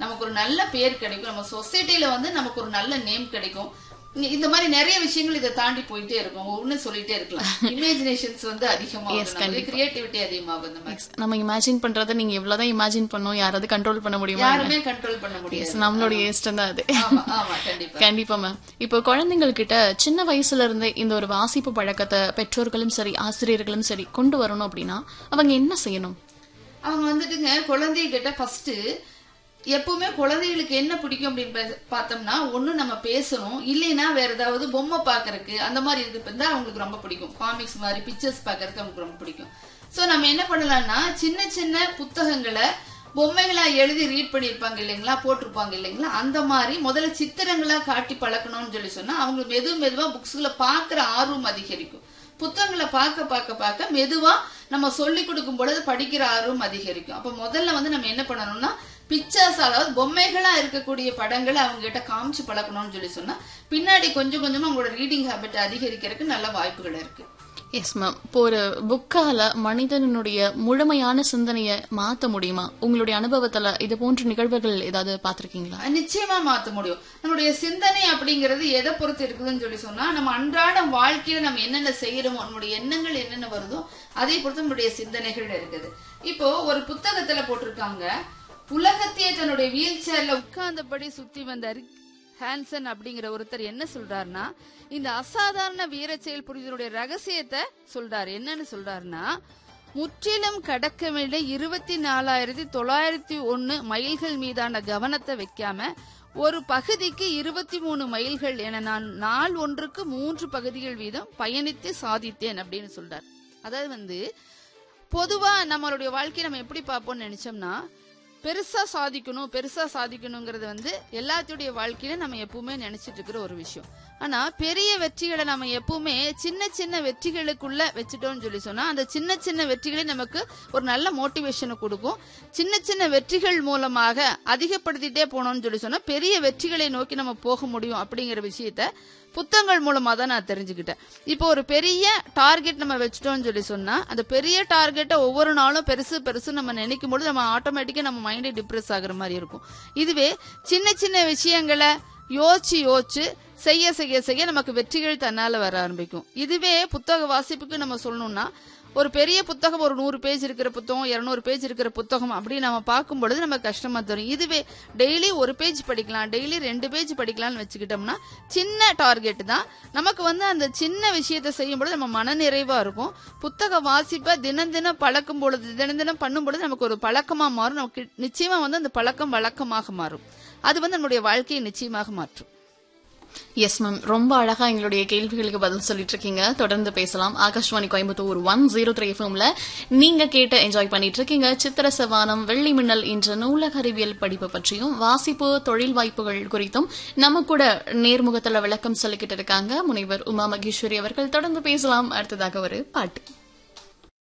நமக்கு ஒரு நல்ல பேர் கிடைக்கும் நம்ம சொசைட்டில வந்து நமக்கு ஒரு நல்ல நேம் கிடைக்கும் இ- இந்த மாதிரி நிறைய விஷயங்கள் இதை தாண்டி போயிட்டே இருக்கும் ஒண்ணு சொல்லிட்டே இருக்கலாம் இமேஜினேஷன்ஸ் வந்து அதிகமாகும் கிரியேட்டிவிட்டி அதிகமாகும் இந்த மாதிரி நம்ம இமேஜின் பண்றதை நீங்க எவ்வளவுதான் இமேஜின் பண்ணோம் யாராவது கண்ட்ரோல் பண்ண முடியுமா யாருமே கண்ட்ரோல் பண்ண முடியாது நம்மளுடைய இஷ்டம் தான் அது ஆமா ஆமா கண்டிப்பா கண்டிப்பா மேம் இப்போ குழந்தைங்கள் கிட்ட சின்ன வயசுல இருந்தே இந்த ஒரு வாசிப்பு பழக்கத்தை பெற்றோர்களும் சரி ஆசிரியர்களும் சரி கொண்டு வரணும் அப்படின்னா அவங்க என்ன செய்யணும் அவங்க வந்துட்டுங்க குழந்தைகிட்ட ஃபர்ஸ்ட் எப்பவுமே குழந்தைகளுக்கு என்ன பிடிக்கும் அப்படின்னு பா- பார்த்தோம்னா ஒண்ணு நம்ம பேசணும் இல்லைன்னா வேற ஏதாவது பொம்மை பாக்குறதுக்கு அந்த மாதிரி இது இருந்தா அவங்களுக்கு ரொம்ப பிடிக்கும் காமிக்ஸ் மாதிரி பிக்சர்ஸ் பாக்குறதுக்கு அவங்களுக்கு ரொம்ப பிடிக்கும் சோ நம்ம என்ன பண்ணலாம்னா சின்ன சின்ன புத்தகங்களை பொம்மைகளா எழுதி ரீட் பண்ணியிருப்பாங்க இல்லைங்களா போட்டிருப்பாங்க இல்லைங்களா அந்த மாதிரி முதல்ல சித்திரங்களா காட்டி பழக்கணும்னு சொல்லி சொன்னா அவங்க மெது மெதுவா புக்ஸ்களை பாக்குற ஆர்வம் அதிகரிக்கும் புத்தகங்களை பார்க்க பார்க்க பார்க்க மெதுவா நம்ம சொல்லி கொடுக்கும் பொழுது படிக்கிற ஆர்வம் அதிகரிக்கும் அப்ப முதல்ல வந்து நம்ம என்ன பண்ணணும்னா பிக்சர்ஸ் அதாவது பொம்மைகளா இருக்கக்கூடிய படங்களை அவங்க கிட்ட காமிச்சு பழக்கணும்னு சொல்லி சொன்னா பின்னாடி கொஞ்சம் கொஞ்சமா அவங்களோட ரீடிங் ஹேபிட் அதிகரிக்கிறதுக்கு நல்ல வாய்ப்புகள் இருக்கு எஸ் மேம் இப்போ ஒரு புக்கால மனிதனுடைய முழுமையான சிந்தனையை மாத்த முடியுமா உங்களுடைய அனுபவத்துல இது போன்ற நிகழ்வுகள் ஏதாவது பாத்திருக்கீங்களா அஹ் நிச்சயமா மாத்த முடியும் நம்மளுடைய சிந்தனை அப்படிங்கிறது எதை பொறுத்து இருக்குதுன்னு சொல்லி சொன்னா நம்ம அன்றாட வாழ்க்கையில நம்ம என்னென்ன செய்யறோமோ நம்மளுடைய எண்ணங்கள் என்னென்ன வருதோ அதை பொறுத்து நம்மளுடைய சிந்தனைகள் இருக்குது இப்போ ஒரு புத்தகத்துல போட்டிருக்காங்க உலகத்தையே தன்னுடைய வீல் சேர்ல உட்கார்ந்தபடி சுத்தி வந்த ரிக் ஹான்சன் அப்படிங்கிற ஒருத்தர் என்ன சொல்றாருன்னா இந்த அசாதாரண வீர செயல் புரிதலுடைய ரகசியத்தை சொல்றாரு என்னன்னு சொல்றாருன்னா முற்றிலும் கடக்க வேண்டிய இருபத்தி நாலாயிரத்தி தொள்ளாயிரத்தி ஒன்னு மைல்கள் மீதான கவனத்தை வைக்காம ஒரு பகுதிக்கு இருபத்தி மூணு மைல்கள் என நான் நாள் ஒன்றுக்கு மூன்று பகுதிகள் வீதம் பயணித்து சாதித்தேன் அப்படின்னு சொல்றார் அதாவது வந்து பொதுவா நம்மளுடைய வாழ்க்கையை நம்ம எப்படி பார்ப்போம்னு நினைச்சோம்னா பெருசா சாதிக்கணும் பெருசா சாதிக்கணுங்கிறது வந்து எல்லாத்துடைய வாழ்க்கையில நம்ம எப்பவுமே நினைச்சிட்டு இருக்கிற ஒரு விஷயம் ஆனா பெரிய வெற்றிகளை நம்ம எப்பவுமே சின்ன சின்ன வெற்றிகளுக்குள்ள வச்சுட்டோம்னு சொல்லி சொன்னா அந்த சின்ன சின்ன வெற்றிகளே நமக்கு ஒரு நல்ல மோட்டிவேஷனை கொடுக்கும் சின்ன சின்ன வெற்றிகள் மூலமாக அதிகப்படுத்திட்டே போனோம்னு சொல்லி சொன்னா பெரிய வெற்றிகளை நோக்கி நம்ம போக முடியும் அப்படிங்கிற விஷயத்த புத்தகங்கள் மூலமா தான் நான் தெரிஞ்சுக்கிட்டேன் இப்போ ஒரு பெரிய டார்கெட் நம்ம வச்சுட்டோம்னு சொல்லி சொன்னா அந்த பெரிய டார்கெட்டை ஒவ்வொரு நாளும் பெருசு பெருசு நம்ம நினைக்கும் போது நம்ம ஆட்டோமேட்டிக்கா நம்ம மைண்டே டிப்ரெஸ் ஆகுற மாதிரி இருக்கும் இதுவே சின்ன சின்ன விஷயங்களை யோசிச்சு யோசிச்சு செய்ய செய்ய செய்ய நமக்கு வெற்றிகள் தன்னால வர ஆரம்பிக்கும் இதுவே புத்தக வாசிப்புக்கு நம்ம சொல்லணும்னா ஒரு பெரிய புத்தகம் ஒரு நூறு பேஜ் இருக்கிற புத்தகம் இருநூறு பேஜ் இருக்கிற புத்தகம் அப்படி நம்ம பார்க்கும் பொழுது நமக்கு கஷ்டமா தரும் இதுவே டெய்லி ஒரு பேஜ் படிக்கலாம் டெய்லி ரெண்டு பேஜ் படிக்கலாம்னு வச்சுக்கிட்டோம்னா சின்ன டார்கெட் தான் நமக்கு வந்து அந்த சின்ன விஷயத்தை செய்யும் பொழுது நம்ம மன நிறைவா இருக்கும் புத்தக வாசிப்பை தினம் தினம் பழக்கும் பொழுது தினம் தினம் பண்ணும் பொழுது நமக்கு ஒரு பழக்கமா மாறும் நமக்கு நிச்சயமா வந்து அந்த பழக்கம் வழக்கமாக மாறும் அது வந்து நம்முடைய வாழ்க்கையை நிச்சயமாக மாற்றும் எஸ் மேம் ரொம்ப அழகா எங்களுடைய கேள்விகளுக்கு பதில் சொல்லிட்டு இருக்கீங்க தொடர்ந்து பேசலாம் Akashvani Coimbatore one zero three எஃப்எம்ல நீங்க கேட்டு என்ஜாய் பண்ணிட்டு இருக்கீங்க சித்திர சவானம் வெள்ளி மின்னல் என்ற நூலக அறிவியல் படிப்பு பற்றியும் வாசிப்பு தொழில் வாய்ப்புகள் குறித்தும் நம்ம கூட நேர்முகத்துல விளக்கம் சொல்லிக்கிட்டு இருக்காங்க முனைவர் உமா மகேஸ்வரி அவர்கள் தொடர்ந்து பேசலாம் அடுத்ததாக ஒரு பாட்டு